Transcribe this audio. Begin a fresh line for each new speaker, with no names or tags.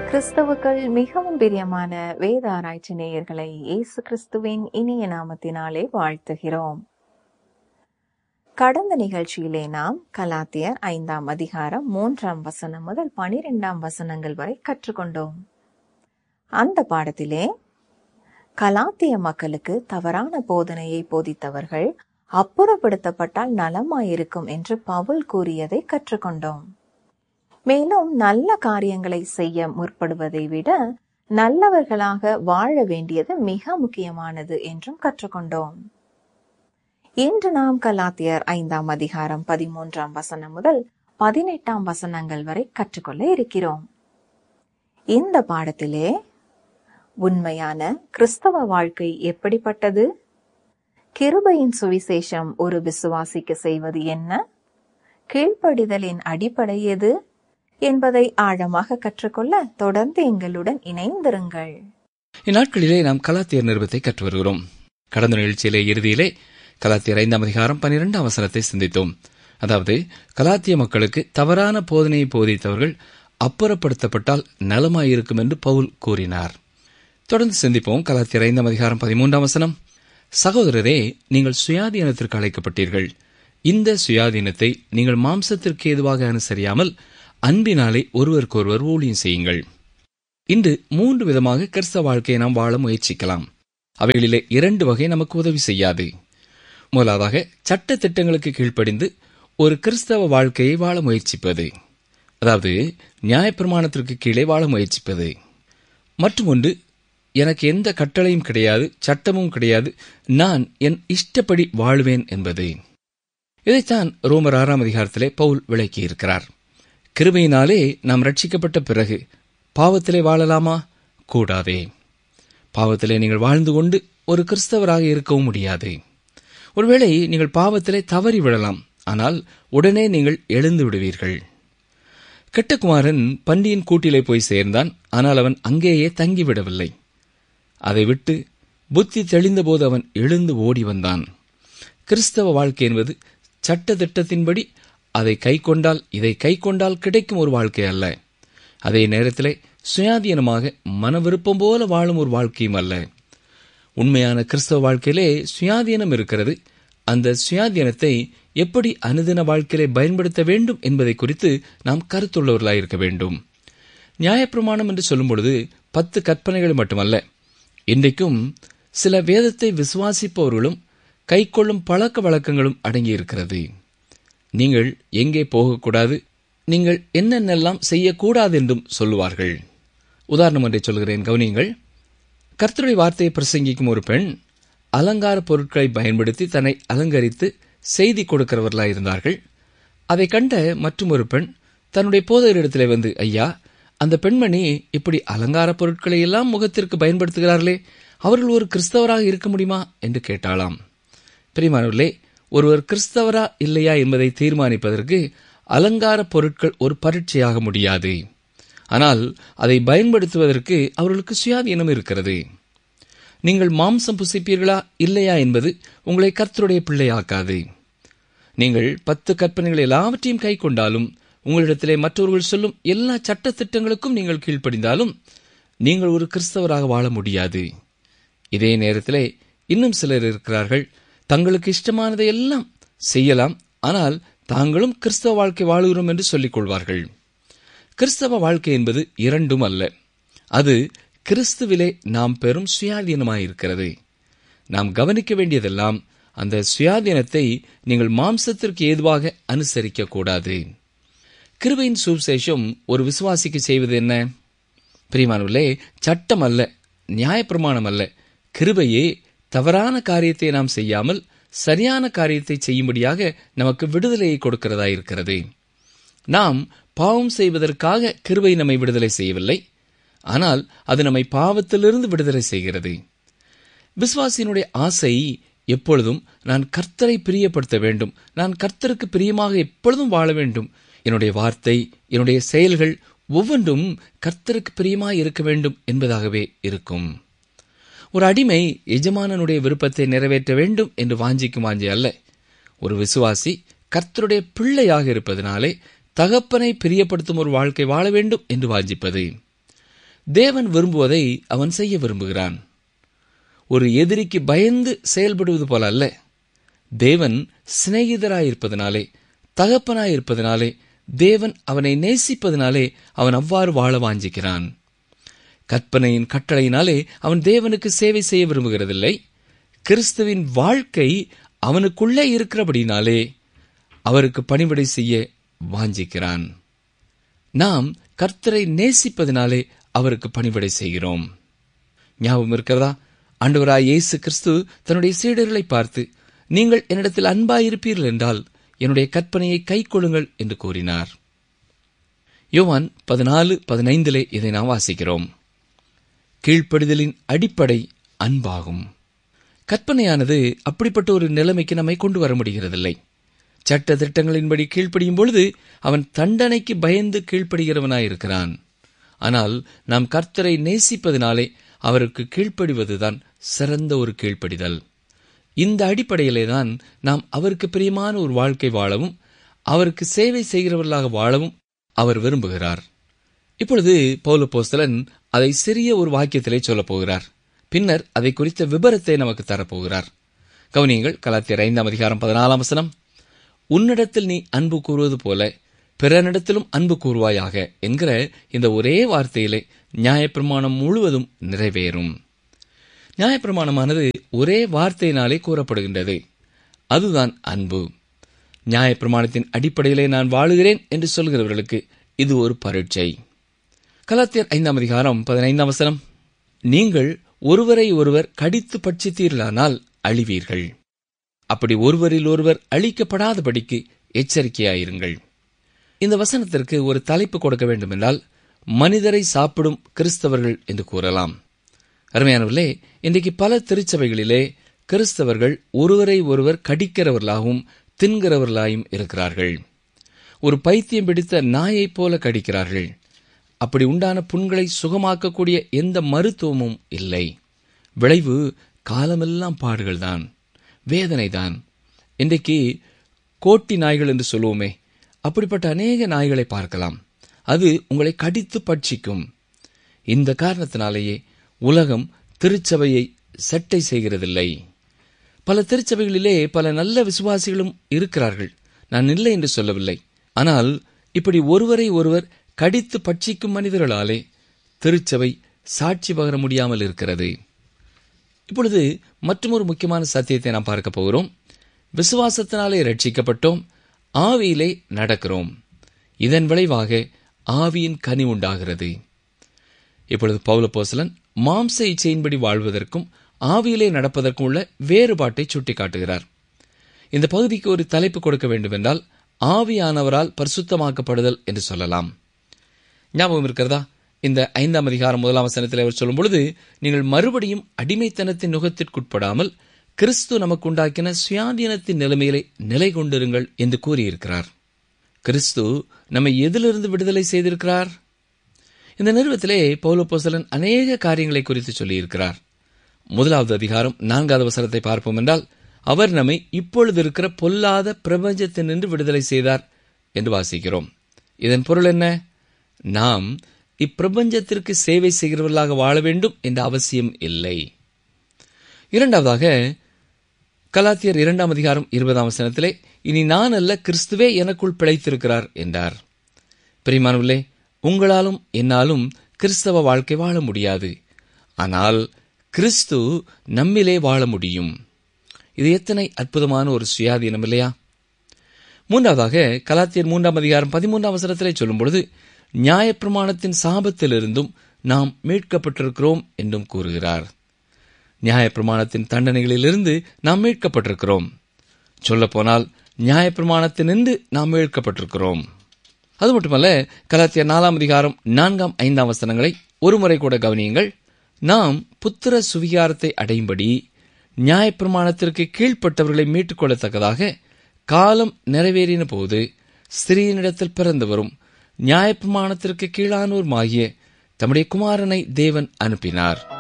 கிறிஸ்தவுக்கள் மிகவும் பிரியமான வேத ஆராய்ச்சி நேயர்களை இயேசு கிறிஸ்துவின் இனிய நாமத்தினாலே வாழ்த்துகிறோம் கடந்த நிகழ்ச்சியிலே நாம் கலாத்தியர் ஐந்தாம் அதிகாரம் மூன்றாம் வசனம் முதல் பனிரெண்டாம் வசனங்கள் வரை கற்றுக்கொண்டோம் அந்த பாடத்திலே கலாத்திய மக்களுக்கு தவறான போதனையை போதித்தவர்கள் அப்புறப்படுத்தப்பட்டால் நலமாயிருக்கும் என்று பவுல் கூறியதை கற்றுக்கொண்டோம் மேலும் நல்ல காரியங்களை செய்ய முற்படுவதை விட நல்லவர்களாக வாழ வேண்டியது மிக முக்கியமானது என்றும் கற்றுக்கொண்டோம் இன்று நாம் கலாத்தியர் ஐந்தாம் அதிகாரம் பதிமூன்றாம் வசனம் முதல் பதினெட்டாம் வசனங்கள் வரை கற்றுக்கொள்ள இருக்கிறோம் இந்த பாடத்திலே உண்மையான கிறிஸ்தவ வாழ்க்கை எப்படிப்பட்டது கிருபையின் சுவிசேஷம் ஒரு விசுவாசிக்கு செய்வது என்ன கீழ்ப்படிதலின் அடிப்படை எது என்பதை ஆழமாக கற்றுக்கொள்ள தொடர்ந்து எங்களுடன் இணைந்திருங்கள்
இந்நாட்களிலே நாம் கலாத்தியர் நிருபத்தை கற்று வருகிறோம் கடந்த நிகழ்ச்சியிலே இறுதியிலே கலாத்தியர் ஐந்தாம் அதிகாரம் பனிரெண்டாம் வசனத்தை சிந்தித்தோம் அதாவது கலாத்திய மக்களுக்கு தவறான போதனையை போதித்தவர்கள் அப்புறப்படுத்தப்பட்டால் நலமாயிருக்கும் என்று பவுல் கூறினார் தொடர்ந்து சிந்திப்போம் கலாத்தியர் ஐந்தாம் அதிகாரம் பதிமூன்றாம் வசனம் சகோதரரே நீங்கள் சுயாதீனத்திற்கு அழைக்கப்பட்டீர்கள் இந்த சுயாதீனத்தை நீங்கள் மாம்சத்திற்கு ஏதுவாக அனுசரியாமல் அன்பினாலே ஒருவருக்கொருவர் ஊழியம் செய்யுங்கள் இன்று மூன்று விதமாக கிறிஸ்தவ வாழ்க்கையை நாம் வாழ முயற்சிக்கலாம் அவைகளிலே இரண்டு வகை நமக்கு உதவி செய்யாது முதலாவதாக சட்ட திட்டங்களுக்கு கீழ்ப்படிந்து ஒரு கிறிஸ்தவ வாழ்க்கையை வாழ முயற்சிப்பது அதாவது நியாயப்பிரமாணத்திற்கு கீழே வாழ முயற்சிப்பது மற்றும் ஒன்று எனக்கு எந்த கட்டளையும் கிடையாது சட்டமும் கிடையாது நான் என் இஷ்டப்படி வாழ்வேன் என்பது இதைத்தான் ரோமர் ஆறாம் அதிகாரத்திலே பவுல் விளக்கியிருக்கிறார் கிருபையினாலே நாம் ரட்சிக்கப்பட்ட பிறகு பாவத்திலே வாழலாமா கூடாதே பாவத்திலே நீங்கள் வாழ்ந்து கொண்டு ஒரு கிறிஸ்தவராக இருக்கவும் முடியாது ஒருவேளை நீங்கள் பாவத்திலே தவறி விடலாம் ஆனால் உடனே நீங்கள் எழுந்து விடுவீர்கள் கெட்டகுமாரன் பண்டியின் கூட்டிலே போய் சேர்ந்தான் ஆனால் அவன் அங்கேயே தங்கிவிடவில்லை அதை விட்டு புத்தி தெளிந்தபோது அவன் எழுந்து ஓடி வந்தான் கிறிஸ்தவ வாழ்க்கை என்பது சட்ட திட்டத்தின்படி அதை கை கொண்டால் இதை கை கொண்டால் கிடைக்கும் ஒரு வாழ்க்கை அல்ல அதே நேரத்திலே சுயாதீனமாக மன விருப்பம் போல வாழும் ஒரு வாழ்க்கையும் அல்ல உண்மையான கிறிஸ்தவ வாழ்க்கையிலே சுயாதீனம் இருக்கிறது அந்த சுயாதீனத்தை எப்படி அனுதின வாழ்க்கையிலே பயன்படுத்த வேண்டும் என்பதை குறித்து நாம் கருத்துள்ளவர்களாக இருக்க வேண்டும் நியாயப்பிரமாணம் என்று சொல்லும் பொழுது பத்து கற்பனைகள் மட்டுமல்ல இன்றைக்கும் சில வேதத்தை விசுவாசிப்பவர்களும் கைக்கொள்ளும் பழக்க வழக்கங்களும் அடங்கியிருக்கிறது நீங்கள் எங்கே போகக்கூடாது நீங்கள் என்னென்னெல்லாம் செய்யக்கூடாது என்றும் சொல்லுவார்கள் உதாரணம் ஒன்றை சொல்கிறேன் கவனியுங்கள் கர்த்தருடைய வார்த்தையை பிரசங்கிக்கும் ஒரு பெண் அலங்கார பொருட்களை பயன்படுத்தி தன்னை அலங்கரித்து செய்தி கொடுக்கிறவர்களாக இருந்தார்கள் அதை கண்ட மற்றும் ஒரு பெண் தன்னுடைய போதகரிடத்திலே வந்து ஐயா அந்த பெண்மணி இப்படி அலங்கார பொருட்களை எல்லாம் முகத்திற்கு பயன்படுத்துகிறார்களே அவர்கள் ஒரு கிறிஸ்தவராக இருக்க முடியுமா என்று கேட்டாளாம் பிரிமானவர்களே ஒருவர் கிறிஸ்தவரா இல்லையா என்பதை தீர்மானிப்பதற்கு அலங்கார பொருட்கள் ஒரு பரீட்சையாக முடியாது ஆனால் அதை பயன்படுத்துவதற்கு அவர்களுக்கு சுயாதீனம் இருக்கிறது நீங்கள் மாம்சம் புசிப்பீர்களா இல்லையா என்பது உங்களை கர்த்தருடைய பிள்ளையாக்காது நீங்கள் பத்து கற்பனைகள் எல்லாவற்றையும் கை கொண்டாலும் உங்களிடத்திலே மற்றவர்கள் சொல்லும் எல்லா சட்ட திட்டங்களுக்கும் நீங்கள் கீழ்ப்படிந்தாலும் நீங்கள் ஒரு கிறிஸ்தவராக வாழ முடியாது இதே நேரத்திலே இன்னும் சிலர் இருக்கிறார்கள் தங்களுக்கு இஷ்டமானதை எல்லாம் செய்யலாம் ஆனால் தாங்களும் கிறிஸ்தவ வாழ்க்கை வாழுகிறோம் என்று சொல்லிக் கொள்வார்கள் கிறிஸ்தவ வாழ்க்கை என்பது இரண்டும் அல்ல அது கிறிஸ்துவிலே நாம் பெறும் சுயாதீனமாயிருக்கிறது நாம் கவனிக்க வேண்டியதெல்லாம் அந்த சுயாதீனத்தை நீங்கள் மாம்சத்திற்கு ஏதுவாக அனுசரிக்க கூடாது கிருபையின் சுவிசேஷம் ஒரு விசுவாசிக்கு செய்வது என்ன பிரிமானுள்ளே சட்டம் அல்ல நியாயப்பிரமாணம் அல்ல கிருபையே தவறான காரியத்தை நாம் செய்யாமல் சரியான காரியத்தை செய்யும்படியாக நமக்கு விடுதலையை கொடுக்கிறதா இருக்கிறது நாம் பாவம் செய்வதற்காக கிருபை நம்மை விடுதலை செய்யவில்லை ஆனால் அது நம்மை பாவத்திலிருந்து விடுதலை செய்கிறது விசுவாசியினுடைய ஆசை எப்பொழுதும் நான் கர்த்தரை பிரியப்படுத்த வேண்டும் நான் கர்த்தருக்கு பிரியமாக எப்பொழுதும் வாழ வேண்டும் என்னுடைய வார்த்தை என்னுடைய செயல்கள் ஒவ்வொன்றும் கர்த்தருக்கு பிரியமாய் இருக்க வேண்டும் என்பதாகவே இருக்கும் ஒரு அடிமை எஜமானனுடைய விருப்பத்தை நிறைவேற்ற வேண்டும் என்று வாஞ்சிக்கும் வாஞ்சி அல்ல ஒரு விசுவாசி கர்த்தருடைய பிள்ளையாக இருப்பதனாலே தகப்பனை பிரியப்படுத்தும் ஒரு வாழ்க்கை வாழ வேண்டும் என்று வாஞ்சிப்பது தேவன் விரும்புவதை அவன் செய்ய விரும்புகிறான் ஒரு எதிரிக்கு பயந்து செயல்படுவது போல அல்ல தேவன் சிநேகிதராயிருப்பதனாலே தகப்பனாயிருப்பதனாலே தேவன் அவனை நேசிப்பதனாலே அவன் அவ்வாறு வாழ வாஞ்சிக்கிறான் கற்பனையின் கட்டளையினாலே அவன் தேவனுக்கு சேவை செய்ய விரும்புகிறதில்லை கிறிஸ்துவின் வாழ்க்கை அவனுக்குள்ளே இருக்கிறபடினாலே அவருக்கு பணிவிடை செய்ய வாஞ்சிக்கிறான் நாம் கர்த்தரை நேசிப்பதனாலே அவருக்கு பணிவிடை செய்கிறோம் ஞாபகம் இருக்கிறதா ஆண்டவராய் இயேசு கிறிஸ்து தன்னுடைய சீடர்களை பார்த்து நீங்கள் என்னிடத்தில் அன்பாயிருப்பீர்கள் என்றால் என்னுடைய கற்பனையை கைக்கொள்ளுங்கள் என்று கூறினார் யோவான் பதினாலு பதினைந்திலே இதை நாம் வாசிக்கிறோம் கீழ்ப்படிதலின் அடிப்படை அன்பாகும் கற்பனையானது அப்படிப்பட்ட ஒரு நிலைமைக்கு நம்மை கொண்டு வர முடிகிறதில்லை சட்ட திட்டங்களின்படி கீழ்ப்படியும் பொழுது அவன் தண்டனைக்கு பயந்து கீழ்ப்படுகிறவனாயிருக்கிறான் ஆனால் நாம் கர்த்தரை நேசிப்பதனாலே அவருக்கு கீழ்ப்படிவதுதான் சிறந்த ஒரு கீழ்ப்படிதல் இந்த அடிப்படையிலே தான் நாம் அவருக்கு பிரியமான ஒரு வாழ்க்கை வாழவும் அவருக்கு சேவை செய்கிறவர்களாக வாழவும் அவர் விரும்புகிறார் இப்பொழுது பௌல போஸ்தலன் அதை சிறிய ஒரு வாக்கியத்திலே சொல்லப் போகிறார் பின்னர் அதை குறித்த விபரத்தை நமக்கு தரப்போகிறார் கவனியங்கள் கலாத்தியர் ஐந்தாம் அதிகாரம் பதினாலாம் வசனம் உன்னிடத்தில் நீ அன்பு கூறுவது போல பிறனிடத்திலும் அன்பு கூறுவாயாக என்கிற இந்த ஒரே வார்த்தையிலே நியாயப்பிரமாணம் முழுவதும் நிறைவேறும் நியாயப்பிரமாணமானது ஒரே வார்த்தையினாலே கூறப்படுகின்றது அதுதான் அன்பு நியாயப்பிரமாணத்தின் அடிப்படையிலே நான் வாழுகிறேன் என்று சொல்கிறவர்களுக்கு இது ஒரு பரீட்சை கலாத்தியர் ஐந்தாம் அதிகாரம் பதினைந்தாம் வசனம் நீங்கள் ஒருவரை ஒருவர் கடித்து பட்சித்தீர்களானால் அழிவீர்கள் அப்படி ஒருவரில் ஒருவர் அழிக்கப்படாதபடிக்கு எச்சரிக்கையாயிருங்கள் இந்த வசனத்திற்கு ஒரு தலைப்பு கொடுக்க வேண்டுமென்றால் மனிதரை சாப்பிடும் கிறிஸ்தவர்கள் என்று கூறலாம் அருமையானவர்களே இன்றைக்கு பல திருச்சபைகளிலே கிறிஸ்தவர்கள் ஒருவரை ஒருவர் கடிக்கிறவர்களாகவும் தின்கிறவர்களாயும் இருக்கிறார்கள் ஒரு பைத்தியம் பிடித்த நாயைப் போல கடிக்கிறார்கள் அப்படி உண்டான புண்களை சுகமாக்கக்கூடிய எந்த மருத்துவமும் இல்லை விளைவு காலமெல்லாம் பாடுகள்தான் வேதனைதான் இன்றைக்கு கோட்டி நாய்கள் என்று சொல்லுவோமே அப்படிப்பட்ட அநேக நாய்களை பார்க்கலாம் அது உங்களை கடித்து பட்சிக்கும் இந்த காரணத்தினாலேயே உலகம் திருச்சபையை சட்டை செய்கிறதில்லை பல திருச்சபைகளிலே பல நல்ல விசுவாசிகளும் இருக்கிறார்கள் நான் இல்லை என்று சொல்லவில்லை ஆனால் இப்படி ஒருவரை ஒருவர் கடித்து பட்சிக்கும் மனிதர்களாலே திருச்சபை சாட்சி பகர முடியாமல் இருக்கிறது இப்பொழுது மற்றொரு முக்கியமான சத்தியத்தை நாம் பார்க்க போகிறோம் விசுவாசத்தினாலே ரட்சிக்கப்பட்டோம் ஆவியிலே நடக்கிறோம் இதன் விளைவாக ஆவியின் கனி உண்டாகிறது இப்பொழுது பௌலப்போசலன் மாம்ச இச்சையின்படி வாழ்வதற்கும் ஆவியிலே நடப்பதற்கும் உள்ள வேறுபாட்டை சுட்டிக்காட்டுகிறார் இந்த பகுதிக்கு ஒரு தலைப்பு கொடுக்க வேண்டுமென்றால் ஆவியானவரால் பரிசுத்தமாக்கப்படுதல் என்று சொல்லலாம் ஞாபகம் இருக்கிறதா இந்த ஐந்தாம் அதிகாரம் முதலாம் வசனத்தில் அவர் சொல்லும் பொழுது நீங்கள் மறுபடியும் அடிமைத்தனத்தின் நுகத்திற்குட்படாமல் கிறிஸ்து நமக்கு உண்டாக்கின சுயாதீனத்தின் நிலைமையிலே நிலை கொண்டிருங்கள் என்று கூறியிருக்கிறார் கிறிஸ்து நம்மை எதிலிருந்து விடுதலை செய்திருக்கிறார் இந்த நிறுவத்திலே பௌலப்போசலன் அநேக காரியங்களை குறித்து சொல்லியிருக்கிறார் முதலாவது அதிகாரம் நான்காவது வசனத்தை பார்ப்போம் என்றால் அவர் நம்மை இப்பொழுது இருக்கிற பொல்லாத பிரபஞ்சத்தினின்று விடுதலை செய்தார் என்று வாசிக்கிறோம் இதன் பொருள் என்ன நாம் இப்பிரபஞ்சத்திற்கு சேவை செய்கிறவர்களாக வாழ வேண்டும் என்ற அவசியம் இல்லை இரண்டாவதாக கலாத்தியர் இரண்டாம் அதிகாரம் இருபதாம் வசனத்திலே இனி நான் அல்ல கிறிஸ்துவே எனக்குள் பிழைத்திருக்கிறார் என்றார் பிரிமானவர்களே உங்களாலும் என்னாலும் கிறிஸ்தவ வாழ்க்கை வாழ முடியாது ஆனால் கிறிஸ்து நம்மிலே வாழ முடியும் இது எத்தனை அற்புதமான ஒரு சுயாதீனம் இல்லையா மூன்றாவதாக கலாத்தியர் மூன்றாம் அதிகாரம் பதிமூன்றாம் அவசரத்திலே சொல்லும் பொழுது நியாயப்பிரமாணத்தின் சாபத்திலிருந்தும் நாம் மீட்கப்பட்டிருக்கிறோம் என்றும் கூறுகிறார் நியாயப்பிரமாணத்தின் தண்டனைகளிலிருந்து நாம் மீட்கப்பட்டிருக்கிறோம் சொல்லப்போனால் நியாயப்பிரமாணத்தினின்று நாம் மீட்கப்பட்டிருக்கிறோம் அது மட்டுமல்ல கலாத்திய நாலாம் அதிகாரம் நான்காம் ஐந்தாம் வசனங்களை ஒருமுறை கூட கவனியுங்கள் நாம் புத்திர சுவிகாரத்தை அடையும்படி நியாயப்பிரமாணத்திற்கு கீழ்ப்பட்டவர்களை மீட்டுக் கொள்ளத்தக்கதாக காலம் நிறைவேறின போது ஸ்திரீனிடத்தில் பிறந்து வரும் நியாயப்பிரமாணத்திற்கு கீழானோருமாகிய தம்முடைய குமாரனை தேவன் அனுப்பினார்